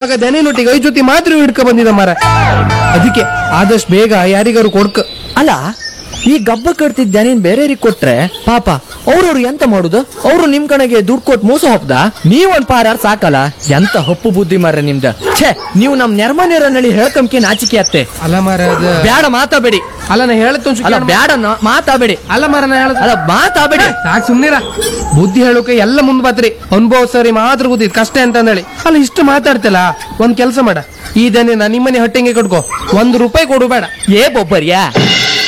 ಬರುವಾಗ ದನಿನೊಟ್ಟಿಗೆ ಐ ಜೊತೆ ಮಾತ್ರ ಹಿಡ್ಕ ಬಂದಿದ ಮರ ಅದಕ್ಕೆ ಆದಷ್ಟು ಬೇಗ ಯಾರಿಗಾರು ಕೊಡ್ಕ ಅಲ್ಲ ಈ ಗಬ್ಬ ಕಟ್ತಿದ್ದ ನೀನ್ ಬೇರೆಯವ್ರಿಗೆ ಕೊಟ್ರೆ ಪಾಪ ಅವ್ರವ್ರು ಎಂತ ಮಾಡುದು ಅವ್ರು ನಿಮ್ ಕಡೆಗೆ ದುಡ್ಡು ಕೊಟ್ಟು ಮೋಸ ಹೊಪ್ದ ನೀವೊಂದ್ ಪಾರಾರ್ ಸಾಕಲ್ಲ ಎಂತ ಹಪ್ಪು ಬುದ್ಧಿ ಮಾರ್ರೆ ನಿಮ್ದ ಛೇ ನೀವು ನಮ್ ನೆರ್ಮನೇರನಲ್ಲಿ ಹೇಳ್ಕಂಕೆ ನಾಚಿಕೆ ಅತ್ತೆ ಅಲ್ಲ ಮರ ಅದ ಬ್ಯಾಡ ಮಾತಾಬೇಡಿ ಅಲ್ಲ ನಾ ಹೇಳತ್ತ ಅಲ್ಲ ಬ್ಯಾಡ ನ- ಮಾತಾಬೇಡಿ ಅಲ್ಲ ಮರ ನಾ ಹೇಳದ ಅಲ್ಲ ಮಾತಾಬೇಡಿ ಸಾಕ್ ಸುಮ್ನಿರ ಬುದ್ಧಿ ಹೇಳೋಕೆ ಎಲ್ಲ ಮುಂದ್ ಬಾತ್ರಿ ಅನುಭವ ಸರಿ ಮಾತ್ರ ಗೊತ್ತಿದ್ ಕಷ್ಟ ಅಂತ ಹೇಳಿ ಅಲ್ಲ ಇಷ್ಟು ಮಾತಾಡ್ತಿಲ್ಲ ಒಂದ್ ಕೆಲಸ ಮಾಡ ಈ ದನಿನ ನಿಮ್ಮನೆ ಹಟ್ಟಿಂಗೆ ಕಟ್ಕೋ ಒಂದ್ ರೂಪಾಯಿ ಕೊಡು ಬೇಡ ಏ ಬೊಬ್ಬರ್ಯಾ